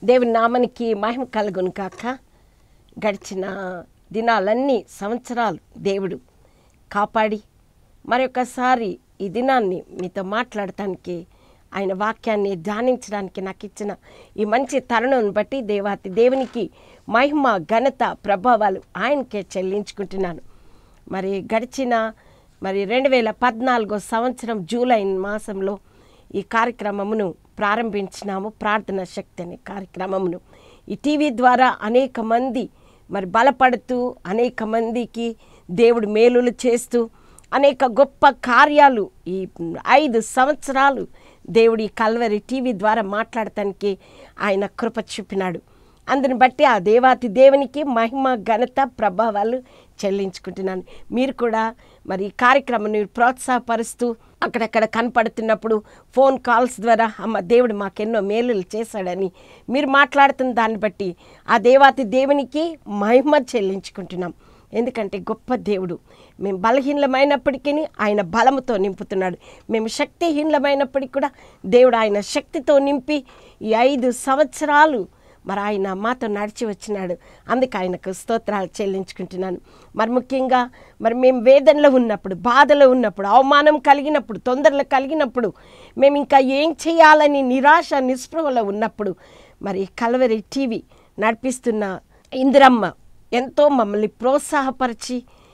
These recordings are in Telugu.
దేవుని నామనికి మహిమ కలుగును కాక గడిచిన దినాలన్నీ సంవత్సరాలు దేవుడు కాపాడి మరొకసారి ఈ దినాన్ని మీతో మాట్లాడటానికి ఆయన వాక్యాన్ని ధ్యానించడానికి నాకు ఇచ్చిన ఈ మంచి తరుణం బట్టి దేవాతి దేవునికి మహిమ ఘనత ప్రభావాలు ఆయనకే చెల్లించుకుంటున్నాను మరి గడిచిన మరి రెండు వేల పద్నాలుగో సంవత్సరం జూలై మాసంలో ఈ కార్యక్రమమును ప్రారంభించినాము ప్రార్థన శక్తి అనే కార్యక్రమమును ఈ టీవీ ద్వారా అనేక మంది మరి బలపడుతూ అనేక మందికి దేవుడు మేలులు చేస్తూ అనేక గొప్ప కార్యాలు ఈ ఐదు సంవత్సరాలు దేవుడి కల్వరి టీవీ ద్వారా మాట్లాడటానికి ఆయన కృప చూపినాడు అందుని బట్టి ఆ దేవాతి దేవునికి మహిమ ఘనత ప్రభావాలు చెల్లించుకుంటున్నాను మీరు కూడా మరి ఈ కార్యక్రమాన్ని ప్రోత్సాహపరుస్తూ అక్కడక్కడ కనపడుతున్నప్పుడు ఫోన్ కాల్స్ ద్వారా అమ్మ దేవుడు మాకెన్నో మేలులు చేశాడని మీరు మాట్లాడుతున్న దాన్ని బట్టి ఆ దేవాతి దేవునికి మహిమ చెల్లించుకుంటున్నాం ఎందుకంటే గొప్ప దేవుడు మేము బలహీనమైనప్పటికీ ఆయన బలముతో నింపుతున్నాడు మేము శక్తిహీనమైనప్పటికీ కూడా దేవుడు ఆయన శక్తితో నింపి ఈ ఐదు సంవత్సరాలు మరి ఆయన మాతో నడిచి వచ్చినాడు అందుకే ఆయనకు స్తోత్రాలు చెల్లించుకుంటున్నాను మరి ముఖ్యంగా మరి మేము వేదనలో ఉన్నప్పుడు బాధలో ఉన్నప్పుడు అవమానం కలిగినప్పుడు తొందరలు కలిగినప్పుడు మేము ఇంకా ఏం చేయాలని నిరాశ నిస్పృహలో ఉన్నప్పుడు మరి కలవరి టీవీ నడిపిస్తున్న ఇందిరమ్మ ఎంతో మమ్మల్ని ప్రోత్సాహపరిచి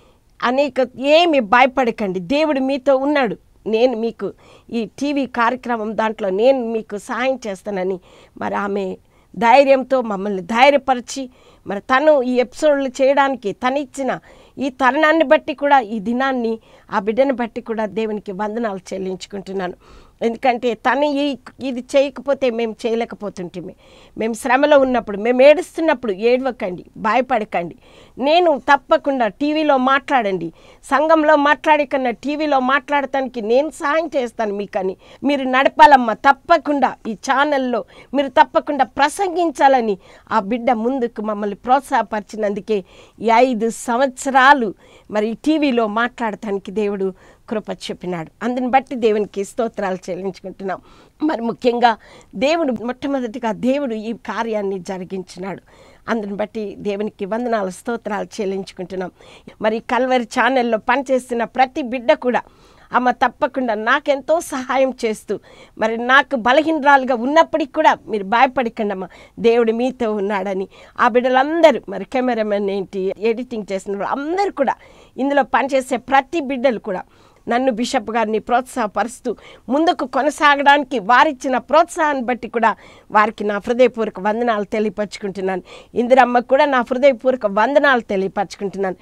అనేక ఏమి భయపడకండి దేవుడు మీతో ఉన్నాడు నేను మీకు ఈ టీవీ కార్యక్రమం దాంట్లో నేను మీకు సహాయం చేస్తానని మరి ఆమె ధైర్యంతో మమ్మల్ని ధైర్యపరిచి మరి తను ఈ ఎపిసోడ్లు చేయడానికి తను ఇచ్చిన ఈ తరుణాన్ని బట్టి కూడా ఈ దినాన్ని ఆ బిడ్డను బట్టి కూడా దేవునికి వందనాలు చెల్లించుకుంటున్నాను ఎందుకంటే తను ఈ ఇది చేయకపోతే మేము చేయలేకపోతుంటిమి మేము శ్రమలో ఉన్నప్పుడు మేము ఏడుస్తున్నప్పుడు ఏడవకండి భయపడకండి నేను తప్పకుండా టీవీలో మాట్లాడండి సంఘంలో మాట్లాడే కన్నా టీవీలో మాట్లాడటానికి నేను సహాయం చేస్తాను మీకని మీరు నడపాలమ్మా తప్పకుండా ఈ ఛానల్లో మీరు తప్పకుండా ప్రసంగించాలని ఆ బిడ్డ ముందుకు మమ్మల్ని ప్రోత్సాహపరిచినందుకే ఈ ఐదు సంవత్సరాలు మరి టీవీలో మాట్లాడటానికి దేవుడు కృప చెప్పినాడు అందుని బట్టి దేవునికి స్తోత్రాలు చెల్లించుకుంటున్నాం మరి ముఖ్యంగా దేవుడు మొట్టమొదటిగా దేవుడు ఈ కార్యాన్ని జరిగించినాడు అందుని బట్టి దేవునికి వందనాలు స్తోత్రాలు చెల్లించుకుంటున్నాం మరి కల్వరి ఛానల్లో పనిచేస్తున్న ప్రతి బిడ్డ కూడా అమ్మ తప్పకుండా నాకెంతో సహాయం చేస్తూ మరి నాకు బలహీనరాలుగా ఉన్నప్పటికి కూడా మీరు భయపడకండి అమ్మ దేవుడు మీతో ఉన్నాడని ఆ బిడ్డలందరూ మరి కెమెరామెన్ ఏంటి ఎడిటింగ్ చేసిన అందరూ కూడా ఇందులో పనిచేసే ప్రతి బిడ్డలు కూడా నన్ను బిషప్ గారిని ప్రోత్సాహపరుస్తూ ముందుకు కొనసాగడానికి వారిచ్చిన ప్రోత్సాహాన్ని బట్టి కూడా వారికి నా హృదయపూర్వక వందనాలు తెలియపరచుకుంటున్నాను ఇందిరమ్మకు కూడా నా హృదయపూర్వక వందనాలు తెలియపరచుకుంటున్నాను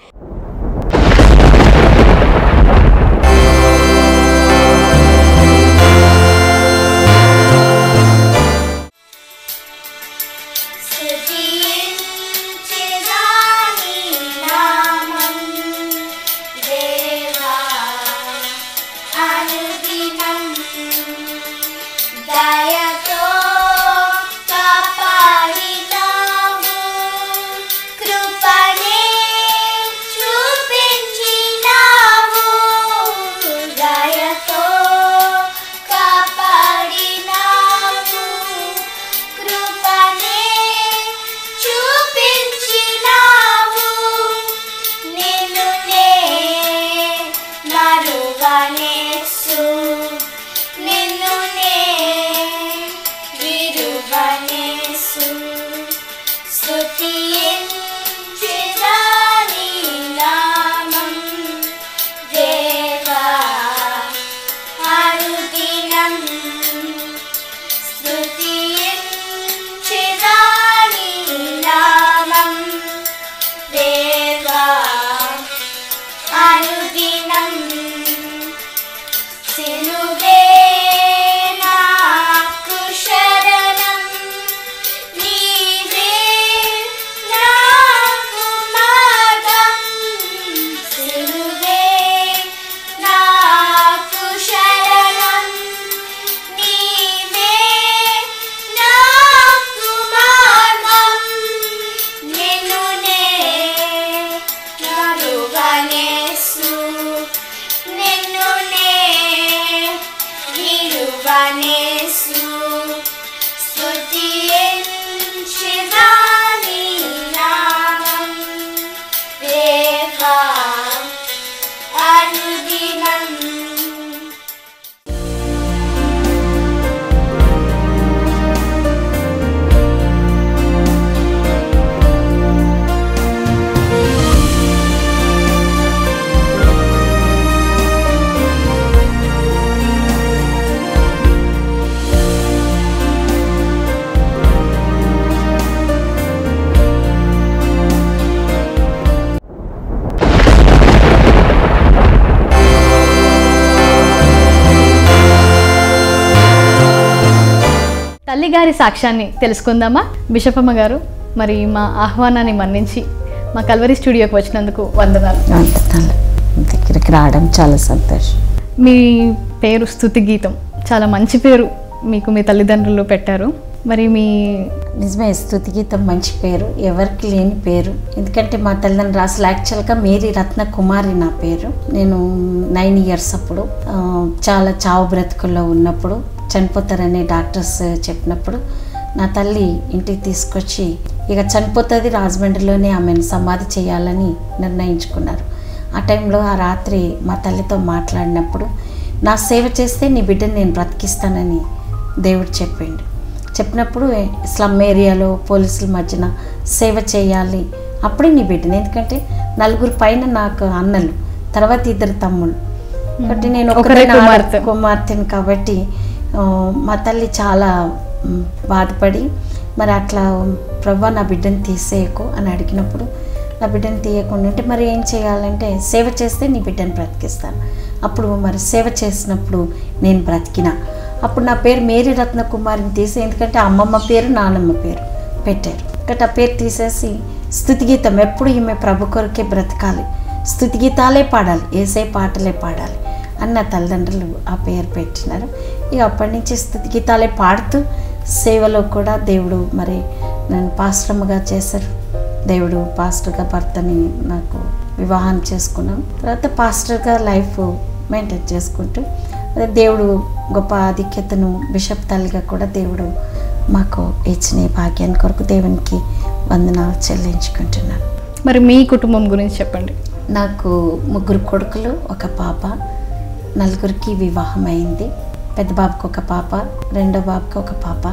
స్తుతించెదాని నామం దేవా అనుదినం దయతో కాపాడినావు కృపనే చూపించినావు దయతో కాపాడినావు కృపనే చూపించినావు నిన్ను నే మరువనేసు నిన్ను నే విరువనేసు స్తుతించెదాని నామం దేవా అనుదినం స్తుతించెదాని నామం దేవా అనుదినం సిలువే నాకు శరణం నీవే నాకు మార్గం సిలువే నాకు శరణం నీవే నాకు మార్గం నిన్ను నే మరువనేసు నిన్ను నే విరువనేసు స్తుతించెదాని రక్షితాని నామం దేవా అనుదినం తల్లిగారి సాక్ష్యాన్ని తెలుసుకుందామా బిషపమ్మ గారు మరి మా ఆహ్వానాన్ని మన్నించి మా కల్వరి స్టూడియోకి వచ్చినందుకు వందనాలు వందనాలు దగ్గరికి రావడం చాలా సంతోషం మీ పేరు స్థుతి గీతం చాలా మంచి పేరు మీకు మీ తల్లిదండ్రులు పెట్టారు మరి మీ నిజమే స్థుతి గీతం మంచి పేరు ఎవరికి లేని పేరు ఎందుకంటే మా తల్లిదండ్రులు అసలు యాక్చువల్గా మేరీ రత్న కుమారి నా పేరు నేను నైన్ ఇయర్స్ అప్పుడు ఆ, చాలా చావు బ్రతుకుల్లో ఉన్నప్పుడు చనిపోతారని డాక్టర్స్ చెప్పినప్పుడు నా తల్లి ఇంటికి తీసుకొచ్చి ఇక చనిపోతుంది రాజమండ్రిలోనే ఆమెను సమాధి చేయాలని నిర్ణయించుకున్నారు ఆ టైంలో ఆ రాత్రి మా తల్లితో మాట్లాడినప్పుడు నా సేవ చేస్తే నీ బిడ్డని నేను బ్రతికిస్తానని దేవుడు చెప్పిండు చెప్పినప్పుడు స్లమ్ ఏరియాలో పోలీసుల మధ్యన సేవ చేయాలి అప్పుడే నీ బిడ్డని ఎందుకంటే నలుగురు పైన నాకు అన్నలు తర్వాత ఇద్దరు తమ్ముళ్ళు కాబట్టి నేను ఒకరే ఒక్కదాన్ని ఆడ- కుమార్తె. కుమార్తెను కాబట్టి ఆ, మా తల్లి చాలా మ్, బాధపడి మరి అట్లా ప్రభా నా బిడ్డను తీసేయకు అని అడిగినప్పుడు నా బిడ్డను తీయకుండా ఉంటే మరి ఏం చేయాలంటే సేవ చేస్తే నీ బిడ్డను బ్రతికిస్తాను అప్పుడు మరి సేవ చేసినప్పుడు నేను బ్రతికిన అప్పుడు నా పేరు మేరీ రత్న కుమారిని తీసి ఎందుకంటే అమ్మమ్మ పేరు నానమ్మ పేరు పెట్టారు కాబట్టి ఆ పేరు తీసేసి స్థుతి గీతం ఎప్పుడు ఈమె ప్రభు కొరకే బ్రతకాలి స్థుతి గీతాలే పాడాలి ఏసే పాటలే పాడాలి అని నా తల్లిదండ్రులు ఆ పేరు పెట్టినారు ఇక అప్పటి నుంచి స్థుతి గీతాలే పాడుతూ సేవలో కూడా దేవుడు మరి నన్ను పాస్టర్గా చేశారు దేవుడు పాస్టర్గా భర్తని నాకు వివాహం చేసుకున్నాం తర్వాత పాస్టర్గా లైఫ్ మెయింటైన్ చేసుకుంటూ అదే దేవుడు గొప్ప ఆధిక్యతను బిషప్ తల్లిగా కూడా దేవుడు మాకు ఇచ్చిన ఈ భాగ్యాన్ని కొరకు దేవునికి వందనాలు చెల్లించుకుంటున్నాను మరి మీ కుటుంబం గురించి చెప్పండి నాకు ముగ్గురు కొడుకులు ఒక పాప నలుగురికి వివాహం అయింది పెద్ద బాబుకి ఒక పాప రెండో బాబుకి ఒక పాప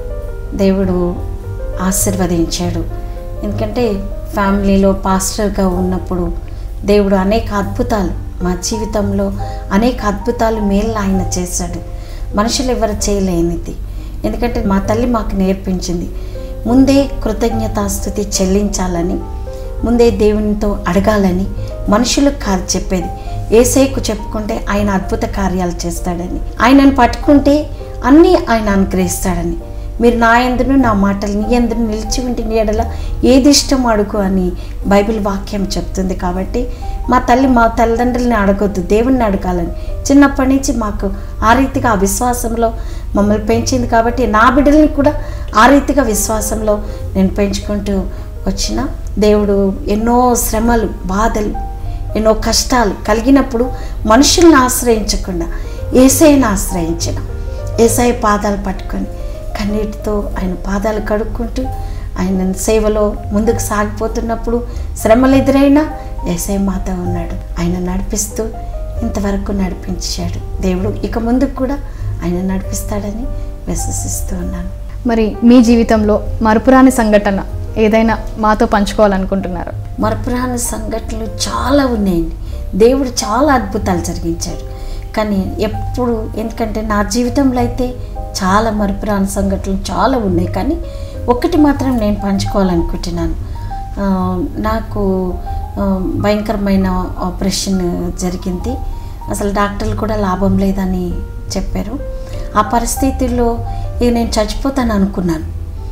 దేవుడు ఆశీర్వదించాడు ఎందుకంటే ఫ్యామిలీలో పాస్టర్గా ఉన్నప్పుడు దేవుడు అనేక అద్భుతాలు మా జీవితంలో అనేక అద్భుతాలు మేలు ఆయన చేశాడు మనుషులు ఎవరు చేయలేనిది ఎందుకంటే మా తల్లి మాకు నేర్పించింది ముందే కృతజ్ఞతాస్థుతి చెల్లించాలని ముందే దేవునితో అడగాలని మనుషులకు కాదు చెప్పేది ఏసైకు చెప్పుకుంటే ఆయన అద్భుత కార్యాలు చేస్తాడని ఆయనను పట్టుకుంటే అన్నీ ఆయన అనుగ్రహిస్తాడని మీరు నా ఎందును నా మాటలు నీ ఎందును నిలిచి ఉంటే నీ ఎడల ఏది ఇష్టం అడుగు అని బైబిల్ వాక్యం చెప్తుంది కాబట్టి మా తల్లి మా తల్లిదండ్రులని అడగొద్దు దేవుణ్ణి అడగాలని చిన్నప్పటి నుంచి మాకు ఆ రీతిగా ఆ విశ్వాసంలో మమ్మల్ని పెంచింది కాబట్టి నా బిడ్డల్ని కూడా ఆ రీతిగా విశ్వాసంలో నేను పెంచుకుంటూ వచ్చిన దేవుడు ఎన్నో శ్రమలు బాధలు ఎన్నో కష్టాలు కలిగినప్పుడు మనుషుల్ని ఆశ్రయించకుండా ఏసైని ఆశ్రయించిన ఏసఐ పాదాలు పట్టుకొని కన్నీటితో ఆయన పాదాలు కడుక్కుంటూ ఆయన సేవలో ముందుకు సాగిపోతున్నప్పుడు శ్రమలు ఎదురైనా ఏసై మాత ఉన్నాడు ఆయన నడిపిస్తూ ఇంతవరకు నడిపించాడు దేవుడు ఇక ముందుకు కూడా ఆయన నడిపిస్తాడని విశ్వసిస్తూ ఉన్నాను మరి మీ జీవితంలో మరుపురాని సంఘటన ఏదైనా మాతో పంచుకోవాలనుకుంటున్నారు మరపురాని సంఘటనలు చాలా ఉన్నాయండి దేవుడు చాలా అద్భుతాలు జరిగించాడు కానీ ఎప్పుడు ఎందుకంటే నా జీవితంలో అయితే చాలా మరపురాని సంఘటనలు చాలా ఉన్నాయి కానీ ఒక్కటి మాత్రం నేను పంచుకోవాలనుకుంటున్నాను ఆ, నాకు ఆ, భయంకరమైన ఆపరేషన్ జరిగింది అసలు డాక్టర్లు కూడా లాభం లేదని చెప్పారు ఆ పరిస్థితుల్లో ఇక నేను చచ్చిపోతాను అనుకున్నాను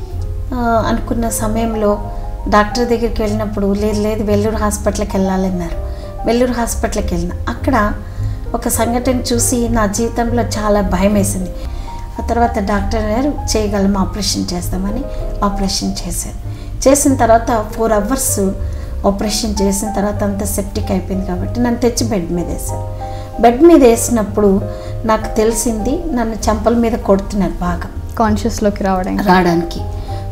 ఆ, అనుకున్న సమయంలో డాక్టర్ దగ్గరికి వెళ్ళినప్పుడు లేదు లేదు వెల్లూరు హాస్పిటల్కి వెళ్ళాలన్నారు వెల్లూరు హాస్పిటల్కి వెళ్ళిన అక్కడ ఒక సంఘటన చూసి నా జీవితంలో చాలా భయం వేసింది ఆ తర్వాత డాక్టర్ గారు చేయగలం ఆపరేషన్ చేస్తామని ఆపరేషన్ చేశారు చేసిన తర్వాత ఫోర్ అవర్స్ ఆపరేషన్ చేసిన తర్వాత అంతా సెప్టిక్ అయిపోయింది కాబట్టి నన్ను తెచ్చి బెడ్ మీద వేశారు బెడ్ మీద వేసినప్పుడు నాకు తెలిసింది నన్ను చెంపల మీద కొడుతున్నారు బాగా కాన్షియస్లోకి రావడానికి రావడానికి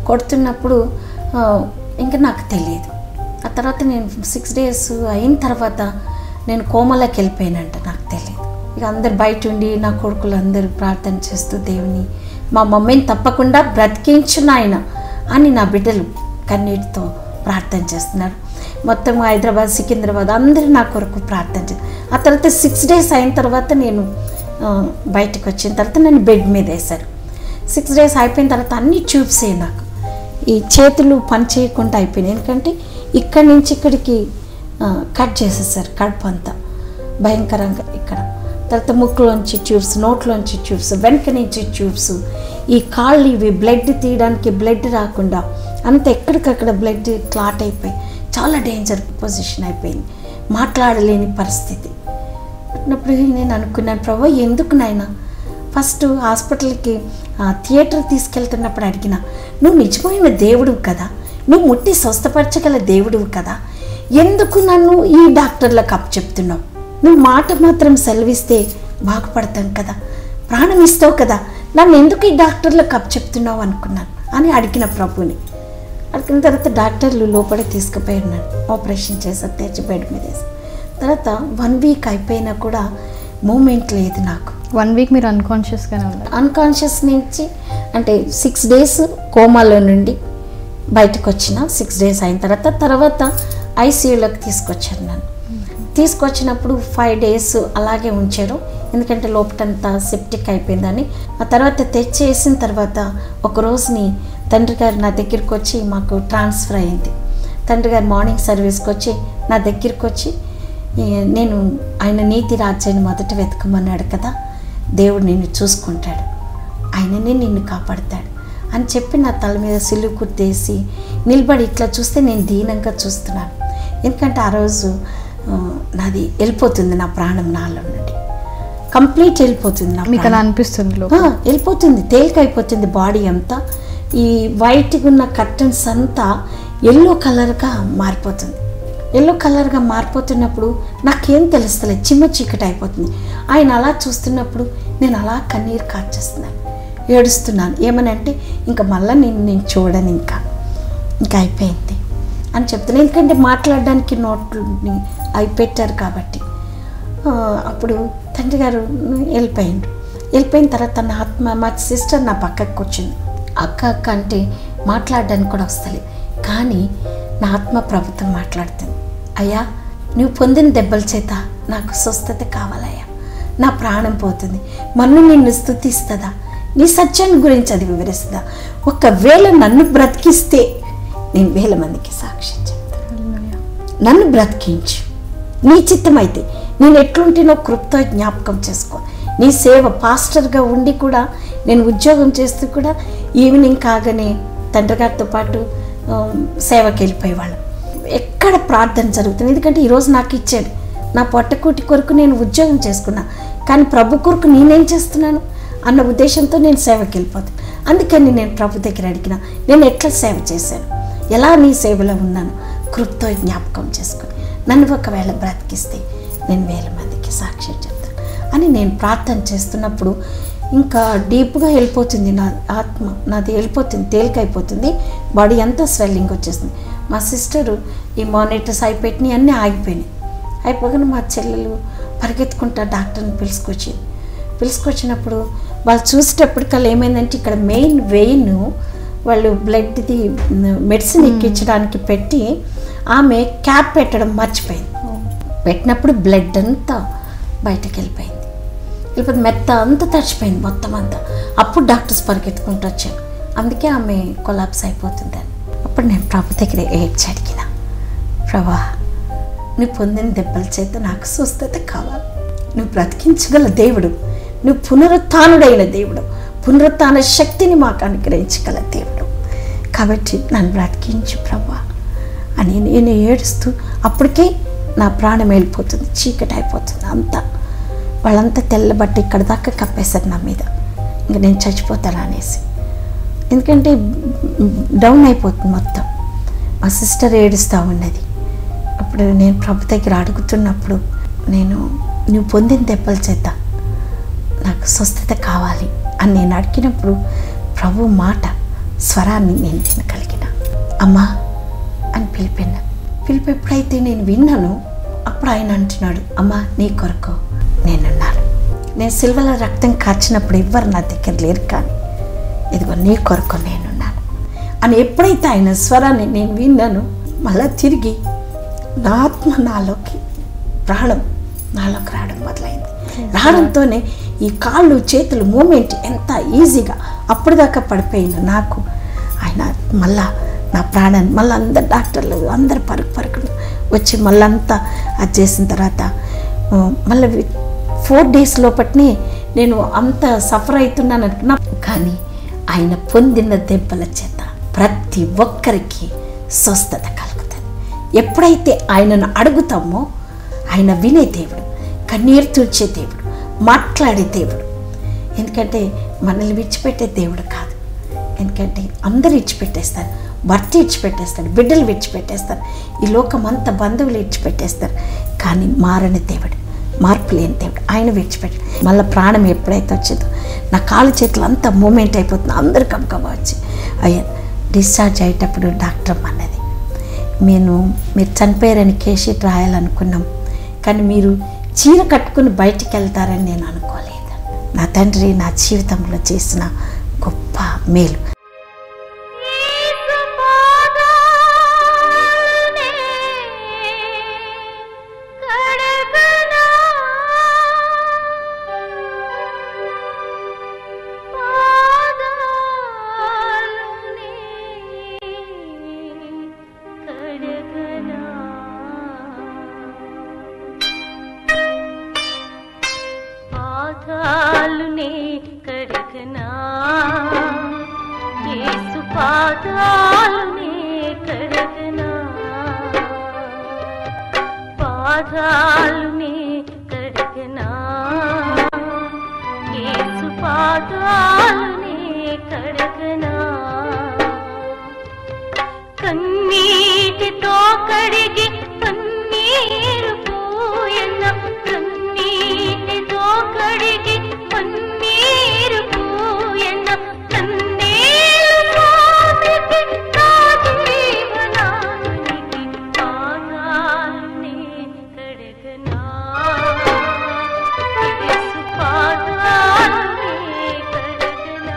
కొడుతున్నప్పుడు ఆ, ఇంకా నాకు తెలియదు ఆ తర్వాత నేను సిక్స్ డేస్ అయిన తర్వాత నేను కోమలోకి వెళ్ళిపోయానంట నాకు తెలియదు ఇక అందరు బయట ఉండి నా కొడుకులు అందరూ ప్రార్థన చేస్తూ దేవుని మా మమ్మీని తప్పకుండా బ్రతికించు నాయన అని నా బిడ్డలు కన్నీటితో ప్రార్థన చేస్తున్నారు మొత్తం హైదరాబాద్ సికింద్రాబాద్ అందరూ నా కొరకు ప్రార్థన చేస్తారు ఆ తర్వాత సిక్స్ డేస్ అయిన తర్వాత నేను ఆ, బయటకు వచ్చిన తర్వాత నన్ను బెడ్ మీద వేశారు సిక్స్ డేస్ అయిపోయిన తర్వాత అన్ని ట్యూబ్సే నాకు ఈ చేతులు పని చేయకుండా అయిపోయినాయి ఎందుకంటే ఇక్కడి నుంచి ఇక్కడికి ఆ, కట్ చేసేసారు కడుపు అంతా భయంకరంగా ఇక్కడ తర్వాత ముక్కులోంచి ట్యూబ్స్ నోట్లోంచి ట్యూబ్స్ వెనక నుంచి ట్యూబ్స్ ఈ కాళ్ళు ఇవి బ్లడ్ తీయడానికి బ్లడ్ రాకుండా అంత ఎక్కడికక్కడ బ్లడ్ క్లాట్ అయిపోయి చాలా డేంజర్ పొజిషన్ అయిపోయింది మాట్లాడలేని పరిస్థితి అప్పుడు నేను అనుకున్నాను ప్రభు ఎందుకు నాయన ఫస్ట్ హాస్పిటల్కి ఆ, థియేటర్ తీసుకెళ్తున్నప్పుడు అడిగిన నువ్వు నిజమైన దేవుడు కదా నువ్వు ముట్టి స్వస్థపరచగల దేవుడు కదా ఎందుకు నన్ను ఈ డాక్టర్లకు అప్ చెప్తున్నావు నువ్వు మాట మాత్రం సెలవిస్తే బాగుపడతాం కదా ప్రాణం ఇస్తావు కదా నన్ను ఎందుకు ఈ డాక్టర్లకు అప్ చెప్తున్నావు అనుకున్నాను అని అడిగిన ప్రభుని అడిగిన తర్వాత డాక్టర్లు లోపల తీసుకుపోయి ఉన్నాడు ఆపరేషన్ చేశారు తెచ్చి బెడ్ మీద వేసి తర్వాత వన్ వీక్ అయిపోయినా కూడా మూమెంట్ లేదు నాకు వన్ వీక్ మీరు అన్కాన్షియస్గానే ఉన్నారు అన్కాన్షియస్ నుంచి అంటే సిక్స్ డేస్ కోమాలో నుండి బయటకు వచ్చిన సిక్స్ డేస్ అయిన తర్వాత తర్వాత ఐసీయూలోకి తీసుకొచ్చారు నన్ను తీసుకొచ్చినప్పుడు ఫైవ్ డేస్ అలాగే ఉంచారు ఎందుకంటే లోపటంతా సెప్టిక్ అయిపోయిందని ఆ తర్వాత తెచ్చేసిన తర్వాత ఒక రోజుని తండ్రి గారు నా దగ్గరికి వచ్చి మాకు ట్రాన్స్ఫర్ అయింది తండ్రి గారు మార్నింగ్ సర్వీస్కి వచ్చి నా దగ్గరికి వచ్చి "ఈ, నేను ఆయన నీతి రాజ్యాన్ని మొదట వెతకమన్నాడు కదా దేవుడు నిన్ను చూసుకుంటాడు ఆయననే నిన్ను కాపాడతాడు అని చెప్పి నా తల మీద సిల్లు కుట్టేసి నిలబడి ఇట్లా చూస్తే నేను దీనంగా చూస్తున్నాను ఎందుకంటే ఆ రోజు ఆ, నాది వెళ్ళిపోతుంది నా ప్రాణం నాలో నుండి కంప్లీట్ వెళ్ళిపోతుంది నా మీకు అలా ప్రాణం. అనిపిస్తుంది ఆ, లోపల వెళ్ళిపోతుంది తేలికైపోతుంది బాడీ అంతా ఈ వైట్గా ఉన్న కర్టన్స్ అంతా ఎల్లో కలర్గా మారిపోతుంది ఎల్లో కలర్గా మారిపోతున్నప్పుడు నాకేం తెలుస్తలేదు చిమ్మ చీకటి అయిపోతుంది ఆయన అలా చూస్తున్నప్పుడు నేను అలా కన్నీరు కార్చేస్తున్నాను ఏడుస్తున్నాను ఏమనంటే ఇంకా మళ్ళీ నేను నేను చూడను ఇంకా ఇంకా అయిపోయింది అని చెప్తున్నాను ఎందుకంటే మాట్లాడడానికి నోట్లని అవి పెట్టారు కాబట్టి ఆ, అప్పుడు తండ్రి గారు వెళ్ళిపోయిండు వెళ్ళిపోయిన తర్వాత నా ఆత్మ మా సిస్టర్ నా పక్కకు కూర్చుంది అక్క అక్క అంటే మాట్లాడడానికి కూడా వస్తలేదు కానీ నా ఆత్మ ప్రభుత్వం మాట్లాడుతుంది అయ్యా నువ్వు పొందిన దెబ్బల చేత నాకు స్వస్థత కావాలయ్యా నా ప్రాణం పోతుంది మన్ను నిన్ను స్థుతిస్తుందా నీ సత్యాన్ని గురించి అది వివరిస్తుందా ఒకవేళ నన్ను బ్రతికిస్తే నేను వేల మందికి సాక్ష్యం చెప్తాను నన్ను బ్రతికించు నీ చిత్తమైతే నేను ఎట్లుంటేనో కృప్తో జ్ఞాపకం చేసుకో నీ సేవ పాస్టర్గా ఉండి కూడా నేను ఉద్యోగం చేస్తూ కూడా ఈవినింగ్ కాగానే తండ్రి గారితో పాటు ఆ, సేవకి వెళ్ళిపోయేవాళ్ళం ఎక్కడ ప్రార్థన జరుగుతుంది ఎందుకంటే ఈరోజు నాకు ఇచ్చాడు నా పొట్టకూటి కొరకు నేను ఉద్యోగం చేసుకున్నా కానీ ప్రభు కొరకు నేనేం చేస్తున్నాను అన్న ఉద్దేశంతో నేను సేవకి వెళ్ళిపోతాను అందుకని నేను ప్రభు దగ్గర అడిగిన నేను ఎట్లా సేవ చేశాను ఎలా నీ సేవలో ఉన్నాను కృప్తో జ్ఞాపకం చేసుకుని నన్ను ఒకవేళ బ్రతికిస్తే నేను వేల మందికి సాక్ష్యం చెప్తాను అని నేను ప్రార్థన చేస్తున్నప్పుడు ఇంకా డీప్గా వెళ్ళిపోతుంది నా ఆత్మ నాది వెళ్ళిపోతుంది తేలికైపోతుంది బాడీ అంతా స్వెల్లింగ్ వచ్చేస్తుంది మా సిస్టరు ఈ మానిటర్స్ అయిపోయినాయి అన్నీ ఆగిపోయినాయి అయిపోగానే మా చెల్లెలు పరిగెత్తుకుంటా డాక్టర్ని పిలుచుకొచ్చింది పిలుచుకొచ్చినప్పుడు వాళ్ళు చూసేటప్పటికల్లా ఏమైందంటే ఇక్కడ మెయిన్ వెయిన్ వాళ్ళు బ్లడ్ది మెడిసిన్ ఎక్కించడానికి పెట్టి ఆమె క్యాప్ పెట్టడం మర్చిపోయింది పెట్టినప్పుడు బ్లడ్ అంతా బయటకు వెళ్ళిపోయింది వెళ్ళిపోతే మెత్త అంతా తడిచిపోయింది మొత్తం అంతా అప్పుడు డాక్టర్స్ పరిగెత్తుకుంటూ వచ్చారు అందుకే ఆమె కొలాప్స్ అయిపోతుందని అప్పుడు నేను ప్రభు దగ్గర ఏడ్చి అడిగిన ప్రభా నువ్వు పొందిన దెబ్బల చేత నాకు స్వస్థత కావాలి నువ్వు బ్రతికించగల దేవుడు నువ్వు పునరుత్డైన దేవుడు పునరుత్న శక్తిని మాకు అనుగ్రహించగల దేవుడు కాబట్టి నన్ను బ్రతికించు ప్రభా అని నేను ఏడుస్తూ అప్పటికే నా ప్రాణం వెళ్ళిపోతుంది చీకటి అయిపోతుంది అంతా వాళ్ళంతా తెల్ల బట్ట ఇక్కడ దాకా కప్పేశారు నా మీద ఇంకా నేను చచ్చిపోతాను అనేసి ఎందుకంటే డౌన్ అయిపోతుంది మొత్తం మా సిస్టర్ ఏడుస్తూ ఉన్నది అప్పుడు నేను ప్రభు దగ్గర అడుగుతున్నప్పుడు నేను నువ్వు పొందిన దెబ్బల చేత నాకు స్వస్థత కావాలి అని నేను అడిగినప్పుడు ప్రభు మాట స్వరాన్ని నేను వినగలిగిన అమ్మా అని పిలిపిన పిలిపి ఎప్పుడైతే నేను విన్నాను అప్పుడు ఆయన అంటున్నాడు అమ్మా నీ కొరకు నేనున్నాను నేను సిల్వల రక్తం కార్చినప్పుడు ఎవ్వరు నా దగ్గర లేరు కానీ ఇదిగో నీ కొరకు నేనున్నాను అని ఎప్పుడైతే ఆయన స్వరాన్ని నేను విన్నాను మళ్ళా తిరిగి నా ఆత్మ నాలోకి ప్రాణం నాలోకి రావడం మొదలైంది రావడంతోనే ఈ కాళ్ళు చేతులు మూమెంట్ ఎంత ఈజీగా అప్పటిదాకా పడిపోయిన నాకు ఆయన మళ్ళా నా ప్రాణాన్ని మళ్ళీ అందరు డాక్టర్లు అందరు పరుకు పరుకు వచ్చి మళ్ళీ అంతా అది చేసిన తర్వాత ఆ, మళ్ళీ ఫోర్ డేస్ లోపట్నే నేను అంత సఫర్ అవుతున్నాను అనుకున్నా కానీ ఆయన పొందిన దెబ్బల చేత ప్రతి ఒక్కరికి స్వస్థత కలుగుతుంది ఎప్పుడైతే ఆయనను అడుగుతామో ఆయన వినే దేవుడు కన్నీరు తుడిచే దేవుడు మాట్లాడే దేవుడు ఎందుకంటే మనల్ని విడిచిపెట్టే దేవుడు కాదు ఎందుకంటే అందరు ఇచ్చిపెట్టేస్తారు భర్త ఇచ్చిపెట్టేస్తాడు బిడ్డలు విడిచిపెట్టేస్తారు ఈ లోకం అంతా బంధువులు ఇచ్చిపెట్టేస్తారు కానీ మారని దేవుడు మార్పు లేని దేవుడు ఆయన విడిచిపెట్టాడు మళ్ళీ ప్రాణం ఎప్పుడైతే వచ్చిందో నా కాలు చేతులు అంతా మూమెంట్ అయిపోతుంది అందరు కబకబా వచ్చి అయ్యా డిశ్చార్జ్ అయ్యేటప్పుడు డాక్టర్ అన్నది నేను మీరు చనిపోయారని కేషీట్ రాయాలనుకున్నాం కానీ మీరు చీర కట్టుకుని బయటికి వెళ్తారని నేను అనుకోలేదు నా తండ్రి నా జీవితంలో చేసిన గొప్ప మేలు పాదాలునే కడగనా యేసు పాదాలునే కడగనా పాదాలునే కడగనా యేసు పాదాలునే కడగనా కన్నీటితో కడిగి పన్నీరు పోయన్న కన్నీటితో కడిగి పన్నీరు పోయన్న కన్నీరు స్వామికి నా జీవనానికి పాదాలనే కడగనా యేసు పాదాలనే కడగనా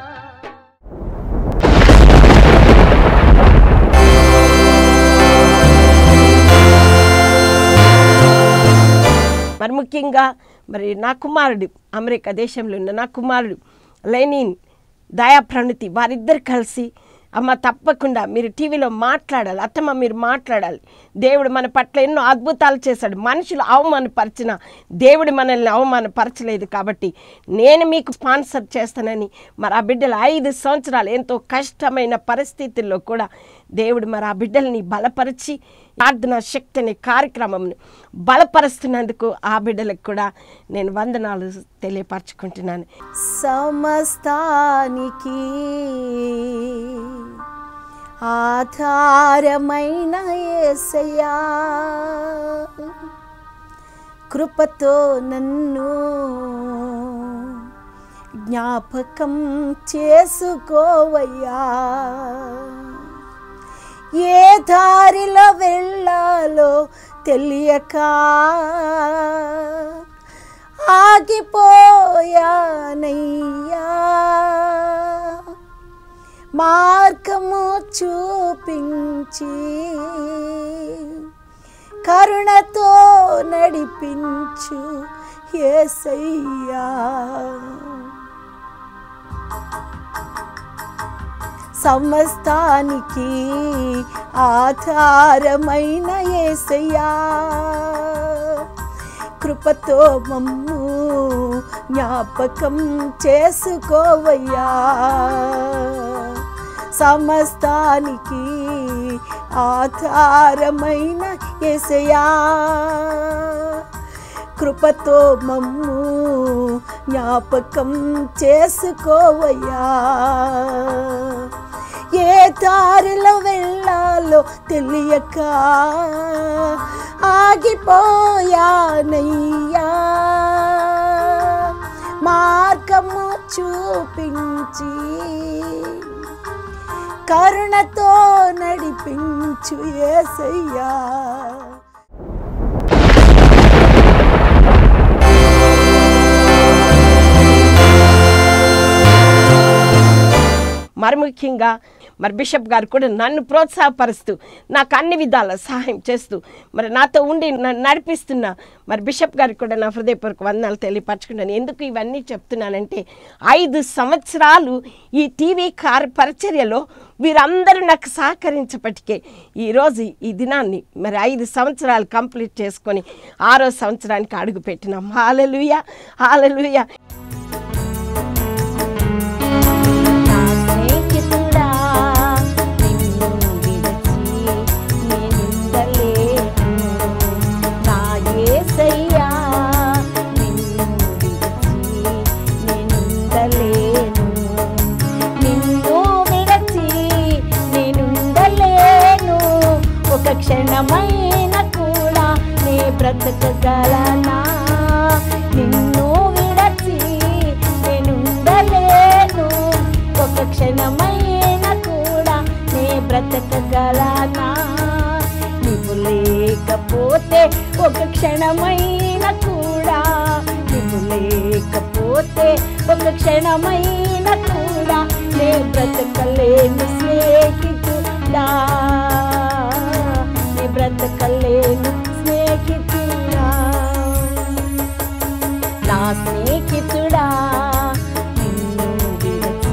మరి ముఖ్యంగా మరి నా కుమారుడు అమెరికా దేశంలో ఉన్న నా కుమారుడు లెనిన్ దయా ప్రణుతి వారిద్దరు కలిసి అమ్మ తప్పకుండా మీరు టీవీలో మాట్లాడాలి అత్తమ్మ మీరు మాట్లాడాలి దేవుడు మన పట్ల ఎన్నో అద్భుతాలు చేశాడు మనుషులు అవమానపరిచిన దేవుడు మనల్ని అవమానపరచలేదు కాబట్టి నేను మీకు స్పాన్సర్ చేస్తానని మరి ఆ బిడ్డలు ఐదు సంవత్సరాలు ఎంతో కష్టమైన పరిస్థితుల్లో కూడా దేవుడు మరి ఆ బిడ్డల్ని బలపరిచి ప్రార్థన శక్తిని కార్యక్రమంను బలపరుస్తున్నందుకు ఆ బిడ్డలకు కూడా నేను వందనాలు తెలియపరచుకుంటున్నాను సమస్తానికి ఆధారమైన యేసయ్యా కృపతో నన్ను జ్ఞాపకం చేసుకోవయ్యా ఏ దారిలో వెళ్ళాలో తెలియక ఆగిపోయానయ్యా మార్గము చూపించి కరుణతో నడిపించు ఏసయ్యా సమస్తానికి ఆధారమైన ఏసయ్యా కృపతో మమ్ము జ్ఞాపకం చేసుకోవయ్యా సమస్తానికి ఆధారమైన ఏసయ్యా కృపతో మమ్ము జ్ఞాపకం చేసుకోవయ్యా ఏ దారిలో వెళ్ళాలో తెలియక ఆగిపోయానయ్యా మార్గము చూపించి కరుణతో నడిపించు ఏసయ్యా మరి ముఖ్యంగా మరి బిషప్ గారు కూడా నన్ను ప్రోత్సాహపరుస్తూ నాకు అన్ని విధాల సహాయం చేస్తూ మరి నాతో ఉండి నన్ను నడిపిస్తున్న మరి బిషప్ గారికి కూడా నా హృదయపూర్వక వందనాలు తెలియపరచుకున్నాను ఎందుకు ఇవన్నీ చెప్తున్నానంటే ఐదు సంవత్సరాలు ఈ టీవీ కార్ పరిచర్యలో వీరందరూ నాకు సహకరించప్పటికే ఈరోజు ఈ దినాన్ని మరి ఐదు సంవత్సరాలు కంప్లీట్ చేసుకొని ఆరో సంవత్సరానికి అడుగు పెట్టినాం హాలలుయ హాలలుయ నా స్నేహితుడా నిన్ను విడిచి నేనుండలేను నా యేసయ్యా నిన్ను విడిచి నేనుండలేను నిన్ను విడిచి నేనుండలేను ఒక క్షణమైన కూడా నే బ్రతకగలనా నిన్ను విడచి నేనుండలేను ఒక క్షణమైన కూడా నే బ్రతకగలనా నీవు లేకపోతే ఒక క్షణమైన కూడా నీవు లేకపోతే ఒక క్షణమైన కూడా నే బ్రతకలేను స్నేహితుడా నే బ్రతకలేను స్నేహితుడా నా స్నేహితుడా నిన్ను విడిచి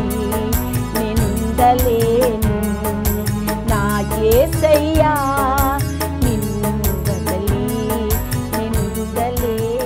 నేనుండలేను నా యేసయ్యా నిన్ను వదలి నేనుండలేను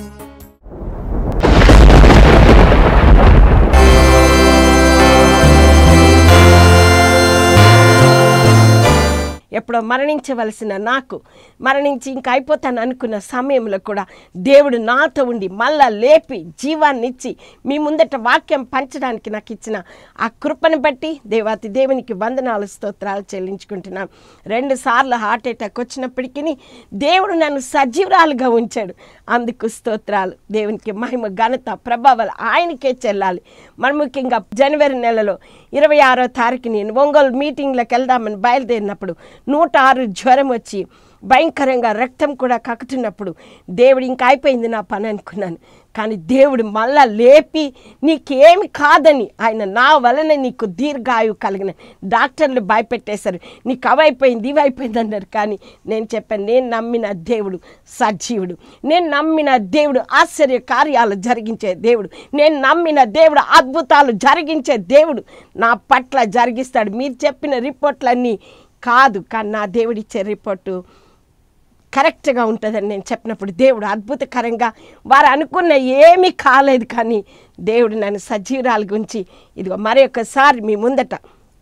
ఎప్పుడో మరణించవలసిన నాకు మరణించి ఇంకా అయిపోతాను అనుకున్న సమయంలో కూడా దేవుడు నాతో ఉండి మళ్ళా లేపి జీవాన్నిచ్చి మీ ముందట వాక్యం పంచడానికి నాకు ఇచ్చిన ఆ కృపను బట్టి దేవాతి దేవునికి వందనాలు స్తోత్రాలు చెల్లించుకుంటున్నాను రెండు సార్లు హార్ట్ అటాక్ వచ్చినప్పటికీ దేవుడు నన్ను సజీవురాలుగా ఉంచాడు అందుకు స్తోత్రాలు దేవునికి మహిమ ఘనత ప్రభావాలు ఆయనకే చెల్లాలి మరి ముఖ్యంగా జనవరి నెలలో ఇరవై ఆరో తారీఖు నేను ఒంగోలు మీటింగ్లకు వెళ్దామని బయలుదేరినప్పుడు నూట ఆరు జ్వరం వచ్చి భయంకరంగా రక్తం కూడా కక్కుతున్నప్పుడు దేవుడు ఇంకా అయిపోయింది నా పని అనుకున్నాను కానీ దేవుడు మళ్ళా లేపి నీకేమి కాదని ఆయన నా వలన నీకు దీర్ఘాయువు కలిగిన డాక్టర్లు భయపెట్టేశారు నీకు అవైపోయింది ఇవి అయిపోయింది అన్నారు కానీ నేను చెప్పాను నేను నమ్మిన దేవుడు సజీవుడు నేను నమ్మిన దేవుడు ఆశ్చర్య కార్యాలు జరిగించే దేవుడు నేను నమ్మిన దేవుడు అద్భుతాలు జరిగించే దేవుడు నా పట్ల జరిగిస్తాడు మీరు చెప్పిన రిపోర్ట్లన్నీ కాదు కానీ నా దేవుడిచ్చే రిపోర్టు కరెక్ట్గా ఉంటుందని నేను చెప్పినప్పుడు దేవుడు అద్భుతకరంగా వారు అనుకున్న ఏమీ కాలేదు కానీ దేవుడు నన్ను సజీవురాలు గురించి ఇదిగో మరి ఒకసారి మీ ముందట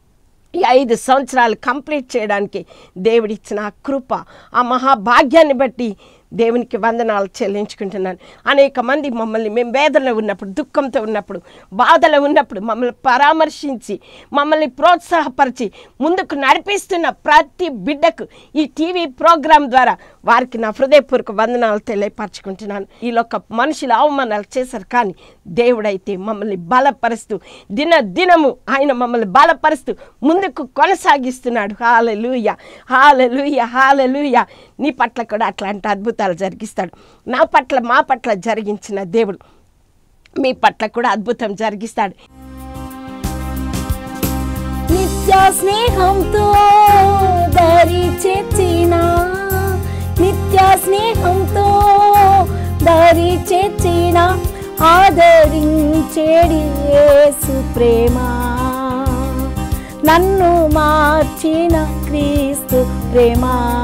ఈ ఐదు సంవత్సరాలు కంప్లీట్ చేయడానికి దేవుడిచ్చిన ఆ కృప ఆ మహాభాగ్యాన్ని బట్టి దేవునికి వందనాలు చెల్లించుకుంటున్నాను అనేక మంది మమ్మల్ని మేము వేదనలో ఉన్నప్పుడు దుఃఖంతో ఉన్నప్పుడు బాధలో ఉన్నప్పుడు మమ్మల్ని పరామర్శించి మమ్మల్ని ప్రోత్సాహపరిచి ముందుకు నడిపిస్తున్న ప్రతి బిడ్డకు ఈ టీవీ ప్రోగ్రాం ద్వారా వారికి నా హృదయపూర్వక వందనాలు తెలియపరచుకుంటున్నాను ఈలోక మనుషులు అవమానాలు చేశారు కానీ దేవుడైతే మమ్మల్ని బలపరుస్తూ దిన దినము ఆయన మమ్మల్ని బలపరుస్తూ ముందుకు కొనసాగిస్తున్నాడు హాలెలూయ హాలెలూయ హాలెలూయ నీ పట్ల కూడా అట్లాంటి అద్భుతాలు జరిగిస్తాడు నా పట్ల మా పట్ల జరిగించిన దేవుడు మీ పట్ల కూడా అద్భుతం జరిగిస్తాడు నిత్య స్నేహంతో దరి చేర్చిన నిత్య స్నేహంతో దరి చేర్చిన ఆదరించేడి యేసు ప్రేమ నన్ను మార్చిన క్రీస్తు ప్రేమ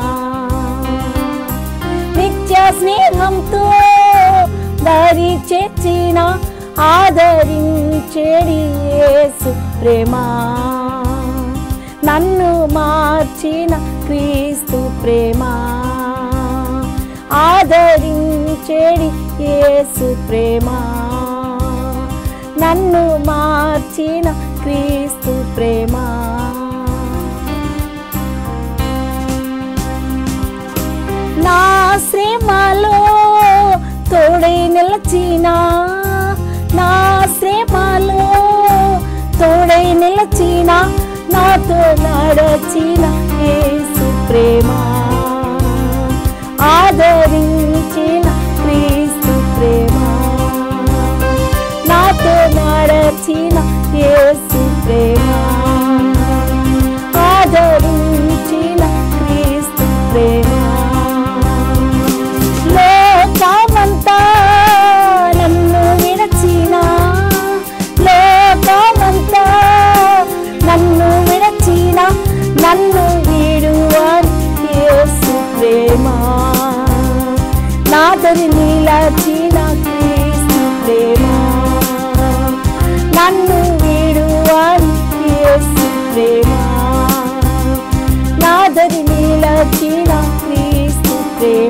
నిత్య స్నేహంతో దరి చేర్చిన ఆదరించేడి యేసు ప్రేమ నన్ను మార్చిన క్రీస్తు ప్రేమ ఆదరించేడి యేసు ప్రేమ నన్ను మార్చిన క్రీస్తు ప్రేమ నా శ్రమలో తోడై నిలచిన నా శ్రమలో తోడై నిలచిన నాతో నడచిన యేసు ప్రేమ ఆదరించిన క్రీస్తు ప్రేమ నాతో నడచిన యేసు ప్రేమ ఆదరించిన క్రీస్తు ప్రేమ లోకమంతా నన్ను విడచిన లోకమంతా నన్ను విడచిన నన్ను వీడువాన్ యేసు ప్రేమ నాదరి నిలచిన క్రీస్తు ప్రేమ నన్ను వీడువాన్ యేసు ప్రేమ నాదరి నిలచిన క్రీస్తు ప్రేమ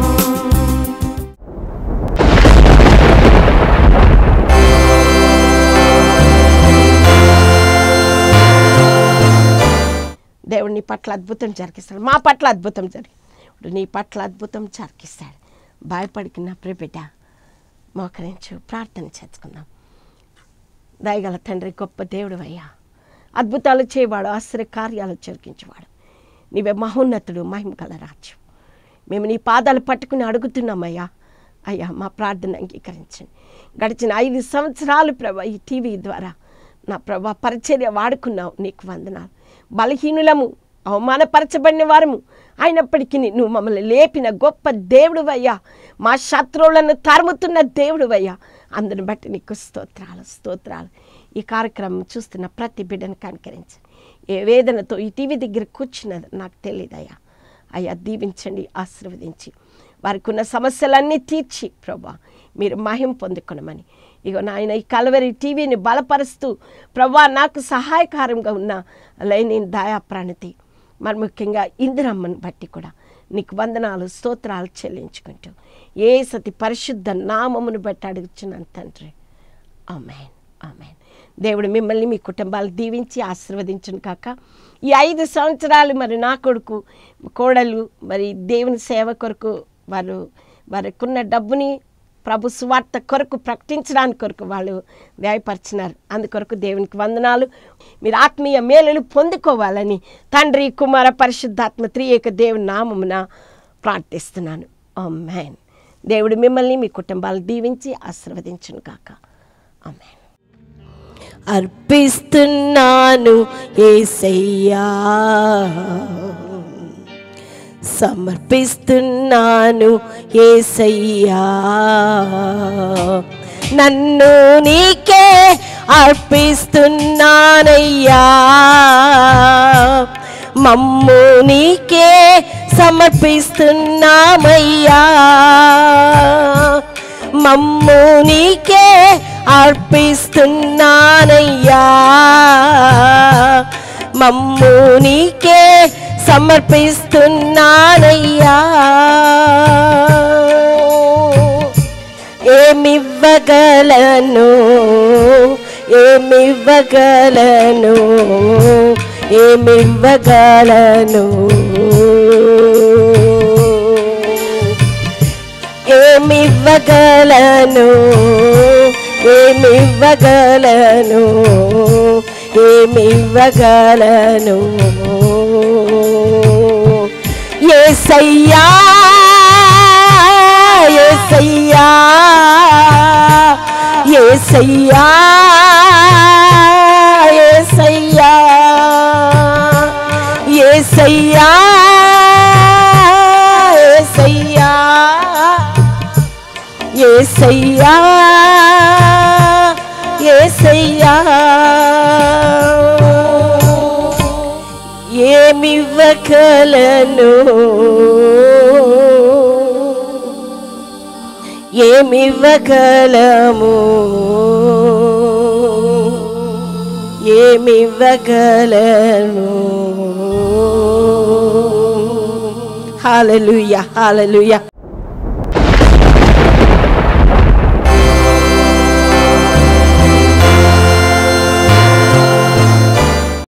దేవుడు నీ పట్ల అద్భుతం జరిగిస్తాడు మా పట్ల అద్భుతం జరిగి ఇప్పుడు నీ పట్ల అద్భుతం జరిగిస్తాడు భయపడికి నా ప్రియబిడ్డ మోకరించు ప్రార్థన చేసుకుందాం దయగల తండ్రి గొప్ప దేవుడు అయ్యా అద్భుతాలు చేయవాడు ఆశ్చర్య కార్యాలు జరిగించేవాడు నీవే మహోన్నతుడు మహిమ గల రాజ్యం మేము నీ పాదాలు పట్టుకుని అడుగుతున్నామయ్యా అయ్యా మా ప్రార్థన అంగీకరించండి గడిచిన ఐదు సంవత్సరాలు ప్రభా ఈ టీవీ ద్వారా నా ప్రభా పరిచర్య వాడుకున్నావు నీకు వందనాలు బలహీనులము అవమానపరచబడిన వారము అయినప్పటికీ నువ్వు మమ్మల్ని లేపిన గొప్ప దేవుడు అయ్యా మా శత్రువులను తరుముతున్న దేవుడు అయ్యా అందుని బట్టి నీకు స్తోత్రాలు స్తోత్రాలు ఈ కార్యక్రమం చూస్తున్న ప్రతి బిడ్డను కనికరించండి ఏ వేదనతో ఈ టీవీ దగ్గర కూర్చున్నది నాకు తెలియదయ్యా అయ్యా దీవించండి ఆశీర్వదించి వారికి ఉన్న సమస్యలన్నీ తీర్చి ప్రభా మీరు మహిం పొందుకొనమని ఇగో నాయన ఈ కలవరి టీవీని బలపరుస్తూ ప్రభా నాకు సహాయకారంగా ఉన్న లైని దయా ప్రణతి మరి ముఖ్యంగా ఇందిరమ్మని బట్టి కూడా నీకు వందనాలు స్తోత్రాలు చెల్లించుకుంటూ ఏ సతి పరిశుద్ధ నామమును బట్టి అడుగుచున్నాను తండ్రి ఆమెన్ ఆమెన్ దేవుడు మిమ్మల్ని మీ కుటుంబాలు దీవించి ఆశీర్వదించును కాక ఈ ఐదు సంవత్సరాలు మరి నా కొడుకు కోడలు మరి దేవుని సేవ కొరకు వారు వారికున్న డబ్బుని ప్రభు సువార్త కొరకు ప్రకటించడానికి కొరకు వాళ్ళు వ్యయపరిచినారు అందుకొరకు దేవునికి వందనాలు మీరు ఆత్మీయ మేలులు పొందుకోవాలని తండ్రి కుమార పరిశుద్ధాత్మ త్రియేక దేవుని నామమున ప్రార్థిస్తున్నాను ఆమెన్ దేవుడు మిమ్మల్ని మీ కుటుంబాలు దీవించి ఆశీర్వదించును కాక ఆమెన్ అర్పిస్తున్నాను ఏసయ్యా సమర్పిస్తున్నాను ఏసయ్యా నన్ను నీకే అర్పిస్తున్నానయ్యా మమ్ము నీకే సమర్పిస్తున్నామయ్యా మమ్ము నీకే అర్పిస్తున్నానయ్యా మమ్ము నీకే సమర్పిస్తున్నానయ్యా ఏమివ్వగలను ఏమివ్వగలను ఏమివ్వగలను ఏమివ్వగలను ఏమివ్వగలను ఏమివ్వగలను ఏసయ్యా ఏసయ్యా ఏసయ్యా ఏసయ్యా ఏసయ్యా ఏసయ్యా ఏసయ్యా ఏసయ్యా ఏమివ్వగలను ఏమివ్వగలము ఏమివ్వగలను హాలలుయ హాలలుయ